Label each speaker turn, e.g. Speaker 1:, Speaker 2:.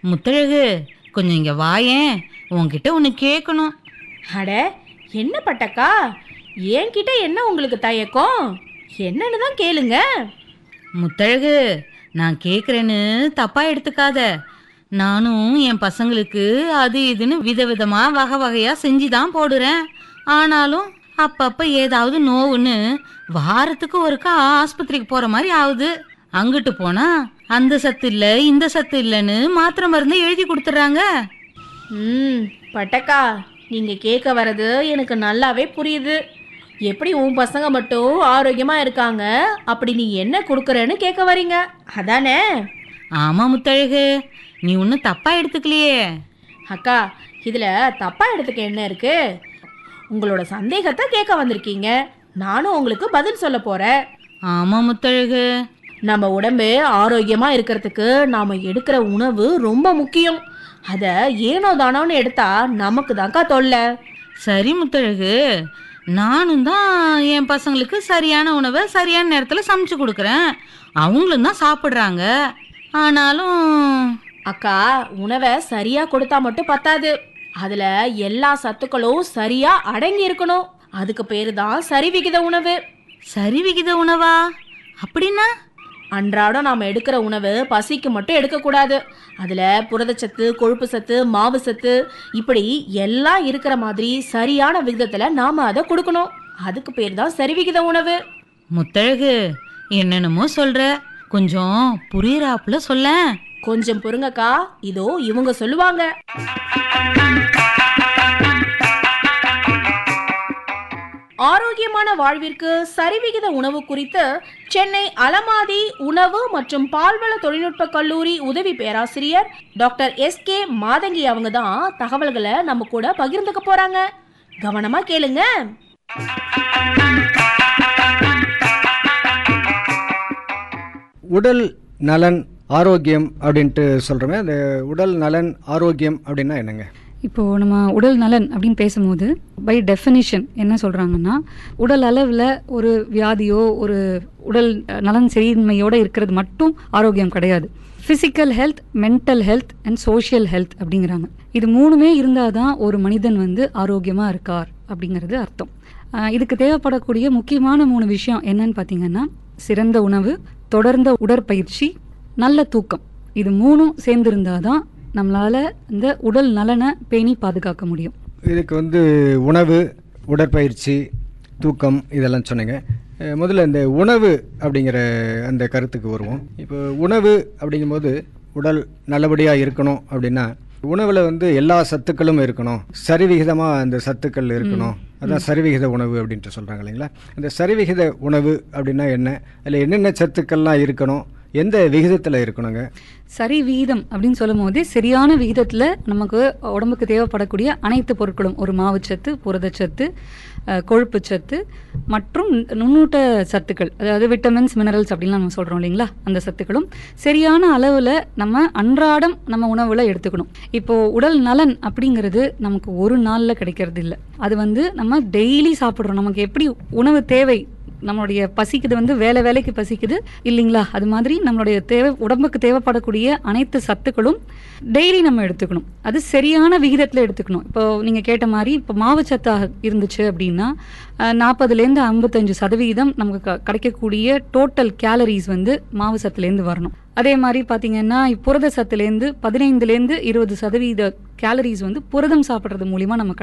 Speaker 1: முத்தழகு கொஞ்சம் இங்க வாயேன் உன்கிட்ட ஒன்று கேட்கணும்
Speaker 2: அட என்ன பட்டக்கா என்கிட்ட என்ன உங்களுக்கு தயக்கம் என்னன்னு தான் கேளுங்க
Speaker 1: முத்தழகு நான் கேட்குறேன்னு தப்பா எடுத்துக்காத நானும் என் பசங்களுக்கு அது இதுன்னு விதவிதமா வகை வகையா செஞ்சு தான் போடுறேன் ஆனாலும் அப்பப்ப ஏதாவது நோவுன்னு வாரத்துக்கு ஒருக்கா ஆஸ்பத்திரிக்கு போற மாதிரி ஆகுது அங்கிட்டு போனா அந்த சத்து இல்ல இந்த சத்து இல்லைன்னு மாத்திரை மருந்து எழுதி கொடுத்துட்றாங்க
Speaker 2: ம் பட்டக்கா நீங்க கேட்க வர்றது எனக்கு நல்லாவே புரியுது எப்படி உன் பசங்க மட்டும் ஆரோக்கியமா இருக்காங்க அப்படி நீ என்ன கொடுக்குறேன்னு கேட்க வரீங்க அதானே
Speaker 1: ஆமா முத்தழகு நீ ஒன்றும் தப்பா எடுத்துக்கலையே
Speaker 2: அக்கா இதுல தப்பா எடுத்துக்க என்ன இருக்கு உங்களோட சந்தேகத்தை கேட்க வந்திருக்கீங்க நானும் உங்களுக்கு பதில் சொல்ல போறேன்
Speaker 1: ஆமா முத்தழகு
Speaker 2: நம்ம உடம்பு ஆரோக்கியமா இருக்கிறதுக்கு நாம எடுக்கிற உணவு ரொம்ப முக்கியம் அத ஏனோ தானோன்னு எடுத்தா நமக்கு தான்க்கா தொல்லை
Speaker 1: சரி முத்தழகு நானும் தான் என் பசங்களுக்கு சரியான உணவை சரியான நேரத்தில் சமைச்சு கொடுக்குறேன் அவங்களும் தான் சாப்பிட்றாங்க ஆனாலும்
Speaker 2: அக்கா உணவை சரியா கொடுத்தா மட்டும் பத்தாது அதுல எல்லா சத்துக்களும் சரியா அடங்கி இருக்கணும் அதுக்கு பேரு தான் சரிவிகித உணவு
Speaker 1: சரி விகித உணவா அப்படின்னா
Speaker 2: அன்றாடம் நாம எடுக்கிற உணவு பசிக்கு மட்டும் எடுக்கக்கூடாது அதுல புரதச்சத்து கொழுப்பு சத்து மாவு சத்து இப்படி எல்லாம் இருக்கிற மாதிரி சரியான விகிதத்துல நாம அதை கொடுக்கணும் அதுக்கு பேர் தான் சரிவிகித உணவு
Speaker 1: முத்தழகு என்னென்னமோ சொல்ற கொஞ்சம் புரியுறாப்புல சொல்ல
Speaker 2: கொஞ்சம் பொறுங்கக்கா இதோ இவங்க சொல்லுவாங்க ஆரோக்கியமான வாழ்விற்கு சரிவிகித உணவு குறித்து சென்னை அலமாதி உணவு மற்றும் பால்வள தொழில்நுட்ப கல்லூரி உதவி பேராசிரியர் டாக்டர் எஸ் கே மாதங்கி அவங்க தான் தகவல்களை நம்ம கூட பகிர்ந்துக்க போறாங்க கவனமா கேளுங்க
Speaker 3: உடல் நலன் ஆரோக்கியம் அப்படின்ட்டு சொல்கிறோமே அந்த உடல் நலன் ஆரோக்கியம் அப்படின்னா என்னங்க
Speaker 4: இப்போது நம்ம உடல் நலன் அப்படின்னு பேசும்போது பை டெஃபினிஷன் என்ன சொல்கிறாங்கன்னா உடல் அளவில் ஒரு வியாதியோ ஒரு உடல் அஹ், நலன் சரியின்மையோடு இருக்கிறது மட்டும் ஆரோக்கியம் கிடையாது physical health mental health and social health அப்படிங்கிறாங்க இது மூணுமே இருந்தால் தான் ஒரு மனிதன் வந்து ஆரோக்கியமாக இருக்கார் அப்படிங்கிறது அர்த்தம் அஹ், இதுக்கு தேவைப்படக்கூடிய முக்கியமான மூணு விஷயம் என்னன்னு பார்த்தீங்கன்னா சிறந்த உணவு தொடர்ந்த உடற்பயிற்சி நல்ல தூக்கம் இது மூணும் சேர்ந்திருந்தாதான் தான் நம்மளால் இந்த உடல் நலனை பேணி பாதுகாக்க முடியும்
Speaker 3: இதுக்கு வந்து உணவு உடற்பயிற்சி தூக்கம் இதெல்லாம் சொன்னீங்க அஹ் முதல்ல இந்த உணவு அப்படிங்கிற அந்த கருத்துக்கு வருவோம் இப்போ உணவு அப்படிங்கும்போது உடல் நல்லபடியாக இருக்கணும் அப்படின்னா உணவில் வந்து எல்லா சத்துக்களும் இருக்கணும் சரிவிகிதமாக அந்த சத்துக்கள் இருக்கணும் அதான் சரிவிகித உணவு அப்படின்ட்டு சொல்கிறாங்க இல்லைங்களா அந்த சரிவிகித உணவு அப்படின்னா என்ன அதில் என்னென்ன சத்துக்கள்லாம் இருக்கணும் எந்த விகிதத்தில் இருக்கணுங்க
Speaker 4: சரி விகிதம் அப்படின்னு சொல்லும் போதே சரியான விகிதத்தில் நமக்கு உடம்புக்கு தேவைப்படக்கூடிய அனைத்து பொருட்களும் ஒரு மாவுச்சத்து புரதச்சத்து அஹ், கொழுப்புச்சத்து மற்றும் நுண்ணூட்ட சத்துக்கள் அதாவது விட்டமின்ஸ் மினரல்ஸ் அப்படின்லாம் நம்ம சொல்கிறோம் இல்லைங்களா அந்த சத்துக்களும் சரியான அளவில் நம்ம அன்றாடம் நம்ம உணவில் எடுத்துக்கணும் இப்போது உடல் நலன் அப்படிங்கிறது நமக்கு ஒரு நாளில் கிடைக்கிறது இல்லை அது வந்து நம்ம டெய்லி சாப்பிட்றோம் நமக்கு எப்படி உணவு தேவை நம்மளுடைய பசிக்குது வந்து வேலை வேலைக்கு பசிக்குது இல்லைங்களா அது மாதிரி நம்மளுடைய தேவை உடம்புக்கு தேவைப்படக்கூடிய அனைத்து சத்துக்களும் டெய்லி நம்ம எடுத்துக்கணும் அது சரியான விகிதத்தில் எடுத்துக்கணும் இப்போ நீங்கள் கேட்ட மாதிரி இப்போ மாவுச்சத்தாக இருந்துச்சு அப்படின்னா நாற்பதுலேருந்து ஐம்பத்தஞ்சு சதவீதம் நமக்கு க- கிடைக்கக்கூடிய டோட்டல் கேலரிஸ் வந்து மாவு சத்துலேருந்து வரணும் அதே மாதிரி பார்த்தீங்கன்னா புரத சத்துலேருந்து பதினைந்துலேருந்து இருபது சதவீத கேலரிஸ் வந்து புரதம் சாப்பிட்றது மூலிமா நம்ம